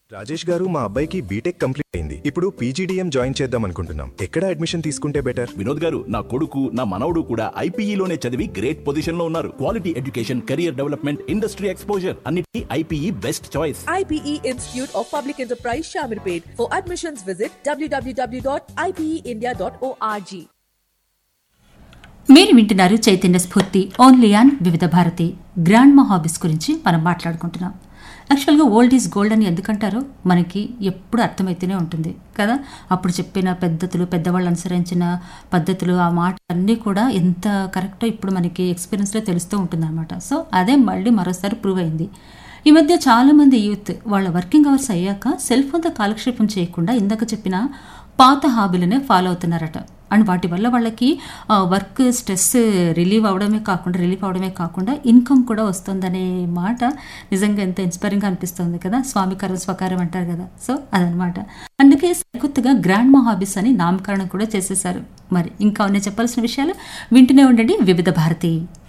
రాజేష్ గారు మా అబ్బాయికి బీటెక్ కంప్లీట్ అయింది ఇప్పుడు పీజీడీఎం జాయిన్ చేద్దాం అనుకుంటున్నాం ఎక్కడ అడ్మిషన్ తీసుకుంటే బెటర్ వినోద్ గారు నా కొడుకు నా మనవడు కూడా ఐపీఈలోనే చదివి గ్రేట్ పొజిషన్ లో ఉన్నారు quality education career development industry exposure అన్నిటి IPE best choice IPE Institute of Public Enterprise Shamirpet. For admissions, visit www.ipeindia.org. మీరు వింటున్నారు చైతన్య స్ఫూర్తి ఓన్లీ ఆన్ వివిధ భారతి గ్రాండ్ మా హాబీస్ గురించి మనం మాట్లాడుకుంటున్నాం యాక్చువల్గా ఓల్డ్ ఈజ్ గోల్డ్ అని ఎందుకంటారో మనకి ఎప్పుడు అర్థమైతేనే ఉంటుంది కదా అప్పుడు చెప్పిన పద్ధతులు పెద్దవాళ్ళు అనుసరించిన పద్ధతులు ఆ మాట అన్నీ కూడా ఎంత కరెక్టో ఇప్పుడు మనకి ఎక్స్పీరియన్స్లో తెలుస్తూ ఉంటుంది అనమాట సో అదే మళ్ళీ మరోసారి ప్రూవ్ అయింది ఈ మధ్య చాలామంది యూత్ వాళ్ళ వర్కింగ్ అవర్స్ అయ్యాక సెల్ ఫోన్తో కాలక్షేపం చేయకుండా ఇందాక చెప్పిన పాత హాబీలనే ఫాలో అవుతున్నారట అండ్ వాటి వల్ల వాళ్ళకి ఆ, వర్క్ స్ట్రెస్ రిలీవ్ అవడమే కాకుండా రిలీఫ్ అవడమే కాకుండా ఇన్కమ్ కూడా వస్తుందనే మాట నిజంగా ఎంత ఇన్స్పైరింగ్గా అనిపిస్తుంది కదా స్వామికారం స్వకారం అంటారు కదా సో అదనమాట అందుకే సరికొత్తగా గ్రాండ్ మా హాబీస్ అని నామకరణం కూడా చేసేసారు మరి ఇంకా ఉన్నాయి చెప్పాల్సిన విషయాలు వింటూనే ఉండండి వివిధ భారతి